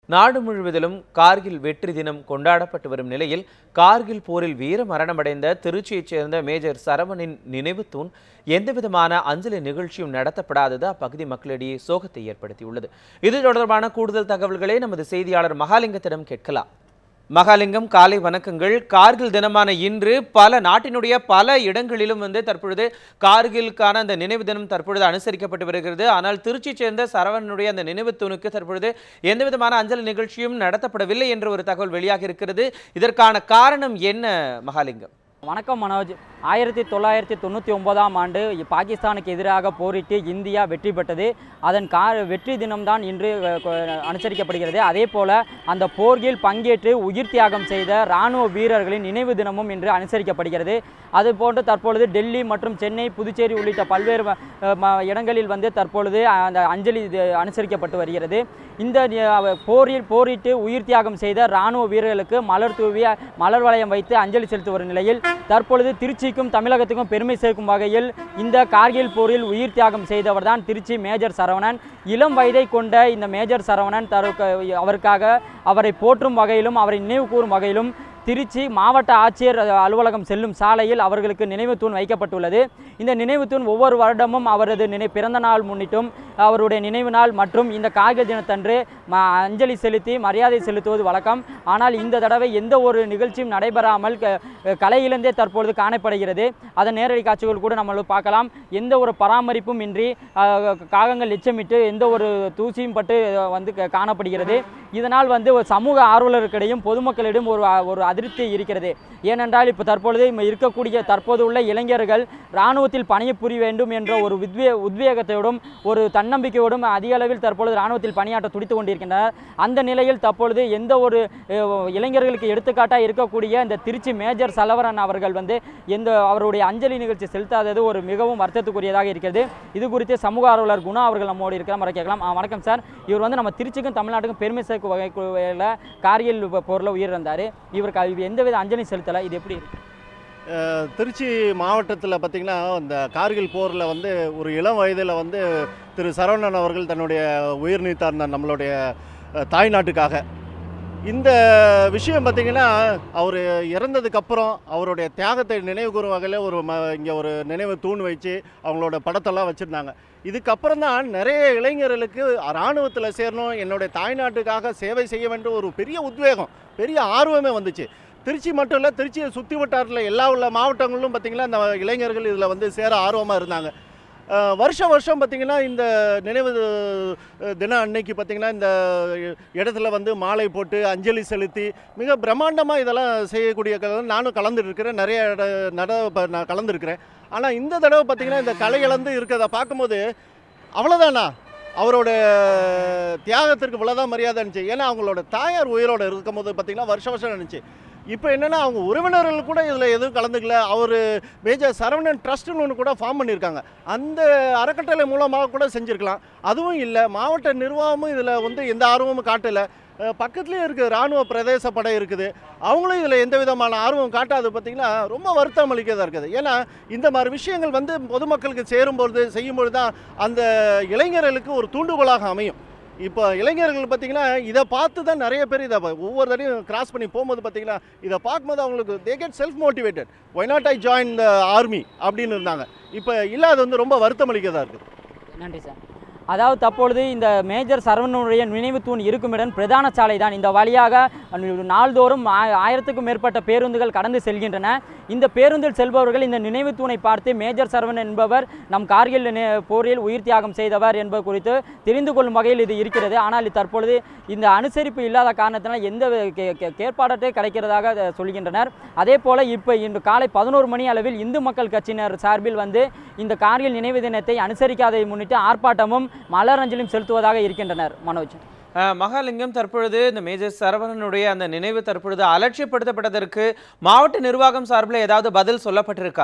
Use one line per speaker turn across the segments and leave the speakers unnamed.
நாடு முழுவதிலும் கார்கில் வெற்றி தினம் கொண்டாடப்பட்டு வரும் நிலையில் கார்கில் போரில் வீர மரணமடைந்த திருச்சியைச் சேர்ந்த மேஜர் சரவணின் நினைவு தூண் எந்தவிதமான அஞ்சலி நிகழ்ச்சியும் நடத்தப்படாதது அப்பகுதி மக்களிடையே சோகத்தை ஏற்படுத்தியுள்ளது இது தொடர்பான கூடுதல் தகவல்களை நமது செய்தியாளர் மகாலிங்கத்திடம் கேட்கலாம் மகாலிங்கம் காலை வணக்கங்கள் கார்கில் தினமான இன்று பல நாட்டினுடைய பல இடங்களிலும் வந்து தற்பொழுது கார்கிலுக்கான அந்த நினைவு தினம் தற்பொழுது அனுசரிக்கப்பட்டு வருகிறது ஆனால் திருச்சி சேர்ந்த சரவணனுடைய அந்த நினைவு தூணுக்கு தற்பொழுது எந்த விதமான அஞ்சலி நிகழ்ச்சியும் நடத்தப்படவில்லை என்ற ஒரு தகவல் வெளியாக இருக்கிறது இதற்கான காரணம் என்ன மகாலிங்கம்
வணக்கம் மனோஜ் ஆயிரத்தி தொள்ளாயிரத்தி தொண்ணூற்றி ஒன்பதாம் ஆண்டு பாகிஸ்தானுக்கு எதிராக போரிட்டு இந்தியா வெற்றி பெற்றது அதன் கா வெற்றி தினம்தான் இன்று அஹ், கொ- அனுசரிக்கப்படுகிறது அதே போல அந்த போர்கில் பங்கேற்று உயிர் தியாகம் செய்த இராணுவ வீரர்களின் நினைவு தினமும் இன்று அனுசரிக்கப்படுகிறது அதுபோன்று தற்பொழுது டெல்லி மற்றும் சென்னை புதுச்சேரி உள்ளிட்ட பல்வேறு ம- அஹ், ம- இடங்களில் வந்து தற்பொழுது அந்த அஞ்சலி இது அனுசரிக்கப்பட்டு வருகிறது இந்த அஹ், போரில் போரிட்டு உயிர் தியாகம் செய்த இராணுவ வீரர்களுக்கு மலர் தூவி மலர் வளையம் வைத்து அஞ்சலி செலுத்தி வரும் நிலையில் தற்பொழுது திருச்சிக்கும் தமிழகத்துக்கும் பெருமை சேர்க்கும் வகையில் இந்த கார்கில் போரில் உயிர் தியாகம் செய்தவர் தான் திருச்சி மேஜர் சரவணன் இளம் வயதை கொண்ட இந்த மேஜர் சரவணன் தரு அவருக்காக அவரை போற்றும் வகையிலும் அவரை நினைவு கூறும் வகையிலும் திருச்சி மாவட்ட ஆட்சியர் அலுவலகம் செல்லும் சாலையில் அவர்களுக்கு நினைவு தூண் வைக்கப்பட்டுள்ளது இந்த நினைவு தூண் ஒவ்வொரு வருடமும் அவரது நினை பிறந்த நாள் முன்னிட்டும் அவருடைய நினைவு நாள் மற்றும் இந்த கார்கில் தினத்தன்று ம- அஞ்சலி செலுத்தி மரியாதை செலுத்துவது வழக்கம் ஆனால் இந்த தடவை எந்த ஒரு நிகழ்ச்சியும் நடைபெறாமல் க- கலை இழந்தே தற்பொழுது காணப்படுகிறது அதன் நேரடி காட்சிகள் கூட நம்ம பார்க்கலாம் எந்த ஒரு பராமரிப்பும் இன்றி அஹ், காகங்கள் எச்சமிட்டு எந்த ஒரு தூசியும் பட்டு அஹ், வந்து க- காணப்படுகிறது இதனால் வந்து ஒரு சமூக ஆர்வலர்களிடையும் பொதுமக்களிடம் ஒரு அ- ஒரு அதிருப்தி இருக்கிறது ஏனென்றால் இப்போ தற்பொழுது இம்ம இருக்கக்கூடிய தற்போது உள்ள இளைஞர்கள் இராணுவத்தில் பணிபுரிய வேண்டும் என்ற ஒரு உத்வே உத்வேகத்தோடும் ஒரு தன்னம்பிக்கையோடும் அதிக அளவில் தற்பொழுது இராணுவத்தில் பணியாற்ற துடித்து கொண்டிருக்கின்றனர் அந்த நிலையில் தற்பொழுது எந்த ஒரு அஹ், இளைஞர்களுக்கு எடுத்துக்காட்டாக இருக்கக்கூடிய இந்த திருச்சி மேஜர் சலவரன் அவர்கள் வந்து எந்த அவருடைய அஞ்சலி நிகழ்ச்சி செலுத்தாதது ஒரு மிகவும் வருத்தத்துக்குரியதாக இருக்கிறது இது குறித்து சமூக ஆர்வலர் குணா அவர்கள் நம்மோடு இருக்கிற மாதிரி கேட்கலாம் ஆ, வணக்கம் சார் இவர் வந்து நம்ம திருச்சிக்கும் தமிழ்நாட்டுக்கும் பெருமை சேர்க்கும் வகையில் கார்கில் போரில் உயிரிழந்தார் இவருக்கு அது எந்தவித அஞ்சலி செலுத்தலை இது எப்படி இருக்கு?
அஹ், திருச்சி மாவட்டத்தில் பார்த்திங்கன்னா இந்த கார்கில் போரில் வந்து ஒரு இளம் வயதில் வந்து திரு சரவணன் அவர்கள் தன்னுடைய உயிர் நீத்தார் நம்மளுடைய அஹ், தாய்நாட்டுக்காக இந்த விஷயம் பார்த்திங்கன்னா அவர் இறந்ததுக்கப்புறம் அவருடைய தியாகத்தை நினைவு கூறும் வகையில் ஒரு ம இங்கே ஒரு நினைவு தூண் வச்சு அவங்களோட படத்தெல்லாம் வச்சுருந்தாங்க இதுக்கப்புறம் தான் நிறைய இளைஞர்களுக்கு இராணுவத்தில் சேரணும் என்னுடைய தாய்நாட்டுக்காக சேவை செய்ய வேண்டும் ஒரு பெரிய உத்வேகம் பெரிய ஆர்வமே வந்துச்சு திருச்சி மட்டும் இல்லை திருச்சியை சுற்றி வட்டாரத்தில் எல்லா உள்ள மாவட்டங்களிலும் பார்த்திங்கன்னா இந்த இளைஞர்கள் இதில் வந்து சேர ஆர்வமாக இருந்தாங்க அஹ், வருஷம் வருஷம் பார்த்திங்கன்னா இந்த நினைவு அஹ், தினம் அன்னைக்கு பார்த்திங்கன்னா இந்த இடத்துல வந்து மாலை போட்டு அஞ்சலி செலுத்தி மிக பிரம்மாண்டமாக இதெல்லாம் செய்யக்கூடிய க- நானும் கலந்துட்டு இருக்கிறேன் நிறைய இட நட ப- நான் கலந்துருக்கிறேன் ஆனால் இந்த தடவை பார்த்திங்கன்னா இந்த கலை இழந்து இருக்கிறத பார்க்கும்போது அவ்வளோதானா அவரோட தியாகத்திற்கு இவ்வளோதான் மரியாதை இருந்துச்சு ஏன்னா அவங்களோட தாயார் உயிரோட இருக்கும்போது பார்த்திங்கன்னா வருஷம் வருஷம் இருந்துச்சு இப்போ என்னென்னா அவங்க உறவினர்கள் கூட இதில் எதுவும் கலந்துக்கல அவர் மேஜர் சரவணன் ட்ரஸ்ட்னு ஒன்று கூட ஃபார்ம் பண்ணியிருக்காங்க அந்த அறக்கட்டளை மூலமாக கூட செஞ்சுருக்கலாம் அதுவும் இல்லை மாவட்ட நிர்வாகமும் இதில் வந்து எந்த ஆர்வமும் காட்டலை அஹ் பக்கத்துலேயே இருக்குது இராணுவ பிரதேச படை இருக்குது அவங்களும் இதில் எந்த விதமான ஆர்வம் காட்டாது பார்த்திங்கன்னா ரொம்ப வருத்தம் அளிக்கிறதா இருக்குது ஏன்னா இந்த மாதிரி விஷயங்கள் வந்து பொதுமக்களுக்கு சேரும்பொழுது செய்யும்பொழுது தான் அந்த இளைஞர்களுக்கு ஒரு தூண்டுகோலாக அமையும் இப்போ இளைஞர்கள் பார்த்தீங்கன்னா இதை பார்த்து தான் நிறைய பேர் இதை ஒவ்வொரு தடையும் கிராஸ் பண்ணி போகும்போது பார்த்தீங்கன்னா இதை பார்க்கும்போது அவங்களுக்கு they get self motivated why not I join the army அப்படின்னு இருந்தாங்க இப்போ இல்லாத வந்து ரொம்ப வருத்தம் அளிக்கிறதா இருக்குது
நன்றி சார் அதாவது தற்பொழுது இந்த மேஜர் சரவணனுடைய நினைவு தூண் இருக்கும் இடம் பிரதான சாலை தான் இந்த வழியாக நாள்தோறும் ஆ- ஆயிரத்துக்கும் மேற்பட்ட பேருந்துகள் கடந்து செல்கின்றன இந்த பேருந்தில் செல்பவர்கள் இந்த நினைவு தூணை பார்த்து மேஜர் சரவணன் என்பவர் நம் கார்கில் நி- போரில் உயிர் தியாகம் செய்தவர் என்பது குறித்து தெரிந்து கொள்ளும் வகையில் இது இருக்கிறது ஆனால் தற்பொழுது இந்த அனுசரிப்பு இல்லாத காரணத்தினால் எந்த வி- கே- கே- கேட்பாடற்றே கிடைக்கிறதாக அஹ், சொல்கின்றனர் அதே போல இப்போ இன்று காலை பதினோரு மணி அளவில் இந்து மக்கள் கட்சியினர் சார்பில் வந்து இந்த கார்கில் நினைவு தினத்தை அனுசரிக்காததை முன்னிட்டு ஆர்ப்பாட்டமும் மலரஞ்சலியும் செலுத்துவதாக இருக்கின்றனர் மனோஜ்
அஹ், மகாலிங்கம் தற்பொழுது இந்த மேஜர் சரவணனுடைய அந்த நினைவு தற்பொழுது அலட்சியப்படுத்தப்பட்டதற்கு மாவட்ட நிர்வாகம் சார்பில் ஏதாவது பதில் சொல்லப்பட்டிருக்கா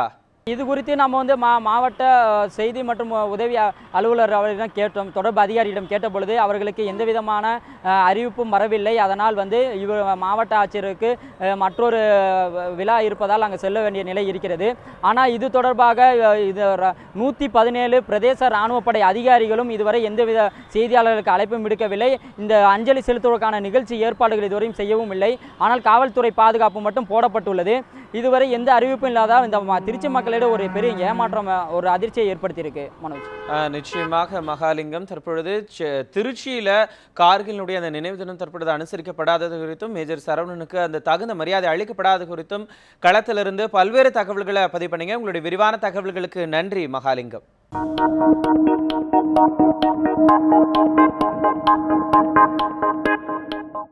இது குறித்து நம்ம வந்து மா மாவட்ட அஹ், செய்தி மற்றும் உதவி அ- அலுவலர் அவர்களிடம் கேட்டோம் தொடர்பு அதிகாரியிடம் கேட்ட பொழுது அவர்களுக்கு எந்த விதமான அஹ், அறிவிப்பும் வரவில்லை அதனால் வந்து இவர் மாவட்ட ஆட்சியருக்கு அஹ், மற்றொரு அஹ், விழா இருப்பதால் அங்கே செல்ல வேண்டிய நிலை இருக்கிறது ஆனால் இது தொடர்பாக அஹ், இது நூற்றி பதினேழு பிரதேச இராணுவப்படை அதிகாரிகளும் இதுவரை எந்தவித செய்தியாளர்களுக்கு அழைப்பும் விடுக்கவில்லை இந்த அஞ்சலி செலுத்துவதற்கான நிகழ்ச்சி ஏற்பாடுகள் இதுவரையும் செய்யவும் இல்லை ஆனால் காவல்துறை பாதுகாப்பு மட்டும் போடப்பட்டுள்ளது இதுவரை எந்த அறிவிப்பும் இல்லாதால் இந்த ம- திருச்சி மக்களிடம் ஒரு பெரிய ஏமாற்றம் அஹ், ஒரு அதிர்ச்சியை ஏற்படுத்தியிருக்கு மனோஜ்
ஆஹ் நிச்சயமாக மகாலிங்கம் தற்பொழுது செ- திருச்சியில கார்கிலுடைய அந்த நினைவு தினம் தற்பொழுது அனுசரிக்கப்படாதது குறித்தும் மேஜர் சரவணனுக்கு அந்த தகுந்த மரியாதை அளிக்கப்படாதது குறித்தும் களத்திலிருந்து பல்வேறு தகவல்களை பதிவு பண்ணீங்க உங்களுடைய விரிவான தகவல்களுக்கு நன்றி மகாலிங்கம்